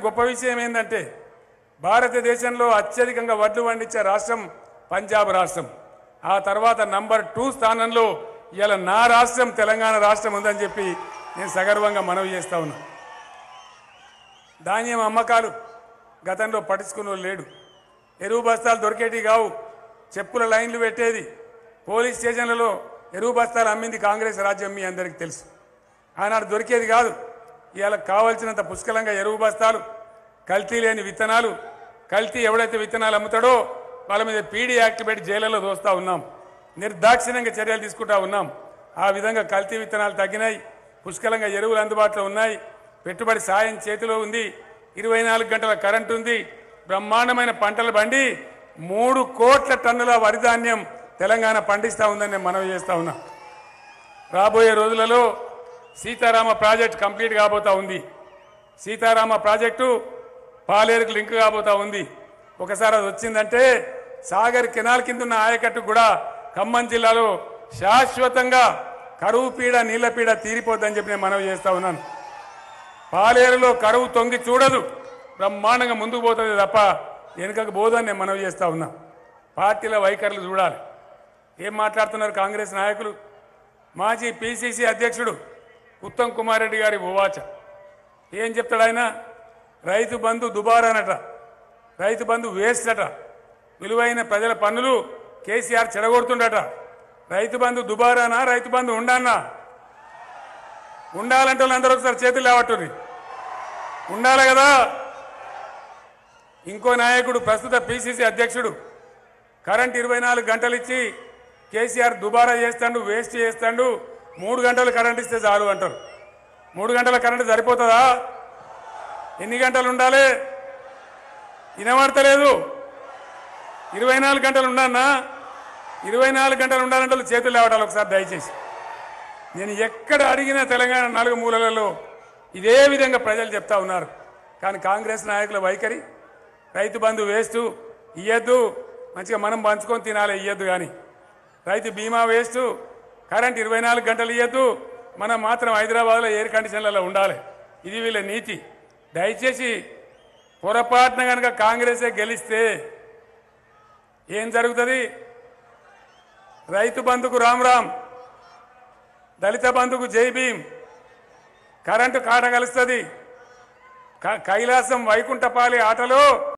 గొప్ప విషయం ఏంటంటే భారతదేశంలో అత్యధికంగా వడ్లు పండించే రాష్ట్రం పంజాబ్ రాష్ట్రం ఆ తర్వాత నంబర్ టూ స్థానంలో ఇవాళ నా రాష్ట్రం తెలంగాణ రాష్ట్రం ఉందని చెప్పి నేను సగర్వంగా మనవి చేస్తా ఉన్నా ధాన్యం అమ్మకాలు గతంలో పట్టించుకున్న లేడు ఎరువు బస్తాలు దొరికేటి కావు చెప్పుల లైన్లు పెట్టేది పోలీస్ స్టేషన్లలో ఎరువు బస్తాలు అమ్మింది కాంగ్రెస్ రాజ్యం మీ అందరికీ తెలుసు ఆనాడు దొరికేది కాదు ఇవాళ కావలసినంత పుష్కలంగా ఎరువు బస్తాలు కల్తీ లేని విత్తనాలు కల్తీ ఎవడైతే విత్తనాలు అమ్ముతాడో వాళ్ళ మీద పీడీ యాక్ట్ పెట్టి జైళ్లలో దోస్తా ఉన్నాం నిర్దాక్షిణ్యంగా చర్యలు తీసుకుంటా ఉన్నాం ఆ విధంగా కల్తీ విత్తనాలు తగ్గినాయి పుష్కలంగా ఎరువులు అందుబాటులో ఉన్నాయి పెట్టుబడి సాయం చేతిలో ఉంది ఇరవై నాలుగు గంటల కరెంటు ఉంది బ్రహ్మాండమైన పంటల బండి మూడు కోట్ల టన్నుల వరి ధాన్యం తెలంగాణ పండిస్తా ఉందని నేను మనవి చేస్తా ఉన్నా రాబోయే రోజులలో సీతారామ ప్రాజెక్ట్ కంప్లీట్ కాబోతా ఉంది సీతారామ ప్రాజెక్టు పాలేరుకు లింక్ కాబోతా ఉంది ఒకసారి అది వచ్చిందంటే సాగర్ కెనాల్ కింద ఉన్న ఆయకట్టు కూడా ఖమ్మం జిల్లాలో శాశ్వతంగా కరువు పీడ నీళ్ల పీడ తీరిపోద్దని చెప్పి నేను మనవి చేస్తా ఉన్నాను పాలేరులో కరువు తొంగి చూడదు బ్రహ్మాండంగా ముందుకు పోతుంది తప్ప వెనుకకు పోదని నేను మనవి చేస్తా ఉన్నా పార్టీల వైఖరులు చూడాలి ఏం మాట్లాడుతున్నారు కాంగ్రెస్ నాయకులు మాజీ పిసిసి అధ్యక్షుడు ఉత్తమ్ కుమార్ రెడ్డి గారి ఉవాచ ఏం చెప్తాడు ఆయన రైతు బంధు దుబారానట రైతు బంధు వేస్ట్ అట విలువైన ప్రజల పన్నులు కేసీఆర్ చెడగొడుతుండట రైతు బంధు దుబారానా రైతు బంధు ఉండానా ఉండాలంటే వాళ్ళందరూ ఒకసారి చేతులు లేవట్టుని ఉండాలి కదా ఇంకో నాయకుడు ప్రస్తుత పిసిసి అధ్యక్షుడు కరెంట్ ఇరవై నాలుగు గంటలు ఇచ్చి కేసీఆర్ దుబారా చేస్తాడు వేస్ట్ చేస్తాడు మూడు గంటలు కరెంట్ ఇస్తే చాలు అంటారు మూడు గంటల కరెంట్ సరిపోతుందా ఎన్ని గంటలు ఉండాలి వినబడతలేదు ఇరవై నాలుగు గంటలు ఉండన్నా ఇరవై నాలుగు గంటలు ఉండాలంటే వాళ్ళు చేతులు లేవటాలి ఒకసారి దయచేసి నేను ఎక్కడ అడిగినా తెలంగాణ నాలుగు మూలలలో ఇదే విధంగా ప్రజలు చెప్తా ఉన్నారు కానీ కాంగ్రెస్ నాయకుల వైఖరి రైతు బంధు వేస్ట్ ఇయ్యద్దు మంచిగా మనం పంచుకొని తినాలి ఇయ్యద్దు కానీ రైతు బీమా వేస్ట్ కరెంట్ ఇరవై నాలుగు గంటలు ఇయ్యద్దు మనం మాత్రం హైదరాబాద్లో ఎయిర్ కండిషన్లలో ఉండాలి ఇది వీళ్ళ నీతి దయచేసి పొరపాటున కనుక కాంగ్రెసే గెలిస్తే ఏం జరుగుతుంది రైతు బంధుకు రామ్ రామ్ దళిత బంధుకు జై భీమ్ కరెంటు కాట కలుస్తుంది క- కైలాసం వైకుంఠపాలి ఆటలో